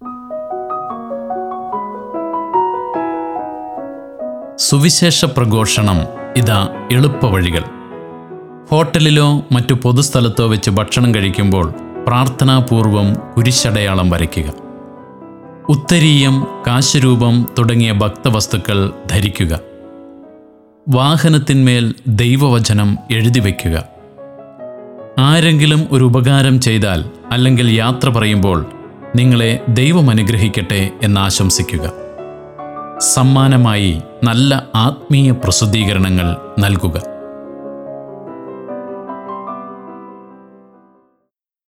സുവിശേഷ പ്രഘോഷണം ഇതാ എളുപ്പവഴികൾ ഹോട്ടലിലോ മറ്റു പൊതുസ്ഥലത്തോ വെച്ച് ഭക്ഷണം കഴിക്കുമ്പോൾ പ്രാർത്ഥനാപൂർവം കുരിശടയാളം വരയ്ക്കുക ഉത്തരീയം കാശരൂപം തുടങ്ങിയ ഭക്തവസ്തുക്കൾ ധരിക്കുക വാഹനത്തിന്മേൽ ദൈവവചനം എഴുതി വയ്ക്കുക ആരെങ്കിലും ഒരു ഉപകാരം ചെയ്താൽ അല്ലെങ്കിൽ യാത്ര പറയുമ്പോൾ നിങ്ങളെ ദൈവം അനുഗ്രഹിക്കട്ടെ എന്ന് ആശംസിക്കുക സമ്മാനമായി നല്ല ആത്മീയ പ്രസിദ്ധീകരണങ്ങൾ നൽകുക